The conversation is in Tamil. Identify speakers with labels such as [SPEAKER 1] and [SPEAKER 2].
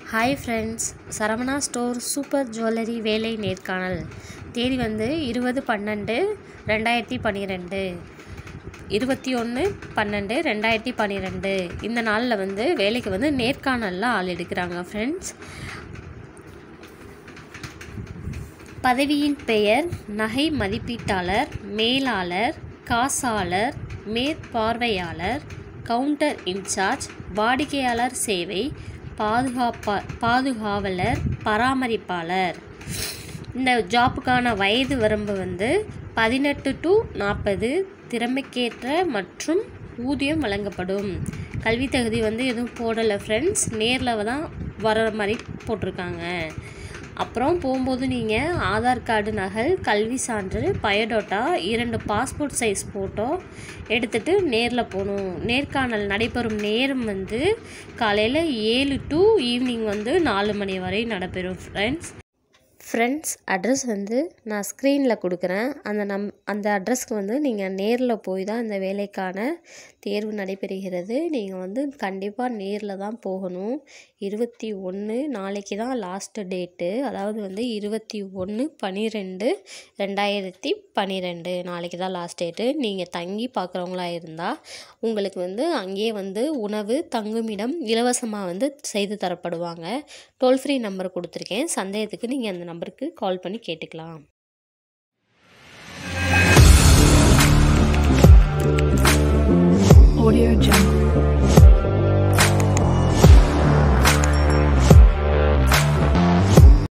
[SPEAKER 1] Hi friends Saravana store super jewellery வேலை நேர்காணல் தேதி வந்து இருபது பன்னெண்டு ரெண்டாயிரத்தி பன்னிரெண்டு இருபத்தி ஒன்று பன்னெண்டு ரெண்டாயிரத்தி பன்னிரெண்டு இந்த நாளில் வந்து வேலைக்கு வந்து நேர்காணலில் ஆள் எடுக்கிறாங்க ஃப்ரெண்ட்ஸ் பதவியின் பெயர் நகை மதிப்பீட்டாளர் மேலாளர் காசாளர் மேற்பார்வையாளர் கவுண்டர் இன்சார்ஜ் வாடிக்கையாளர் சேவை பாதுகாப்பா பாதுகாவலர் பராமரிப்பாளர் இந்த ஜாப்புக்கான வயது வரம்பு வந்து பதினெட்டு டு நாற்பது திறமைக்கேற்ற மற்றும் ஊதியம் வழங்கப்படும் கல்வி தகுதி வந்து எதுவும் போடலை ஃப்ரெண்ட்ஸ் நேரில் தான் வர மாதிரி போட்டிருக்காங்க அப்புறம் போகும்போது நீங்கள் ஆதார் கார்டு நகல் கல்வி சான்று பயோடோட்டா இரண்டு பாஸ்போர்ட் சைஸ் ஃபோட்டோ எடுத்துகிட்டு நேரில் போகணும் நேர்காணல் நடைபெறும் நேரம் வந்து காலையில் ஏழு டு ஈவினிங் வந்து நாலு மணி வரை நடைபெறும் ஃப்ரெண்ட்ஸ் ஃப்ரெண்ட்ஸ் அட்ரஸ் வந்து நான் ஸ்க்ரீனில் கொடுக்குறேன் அந்த நம் அந்த அட்ரஸ்க்கு வந்து நீங்கள் நேரில் போய் தான் இந்த வேலைக்கான தேர்வு நடைபெறுகிறது நீங்கள் வந்து கண்டிப்பாக நேரில் தான் போகணும் இருபத்தி ஒன்று நாளைக்கு தான் லாஸ்ட்டு டேட்டு அதாவது வந்து இருபத்தி ஒன்று பன்னிரெண்டு ரெண்டாயிரத்தி பன்னிரெண்டு நாளைக்கு தான் லாஸ்ட் டேட்டு நீங்கள் தங்கி பார்க்குறவங்களா இருந்தால் உங்களுக்கு வந்து அங்கேயே வந்து உணவு தங்குமிடம் இலவசமாக வந்து செய்து தரப்படுவாங்க டோல் ஃப்ரீ நம்பர் கொடுத்துருக்கேன் சந்தேகத்துக்கு நீங்கள் அந்த நம்பருக்கு கால் பண்ணி கேட்டுக்கலாம்
[SPEAKER 2] Audio Jungle.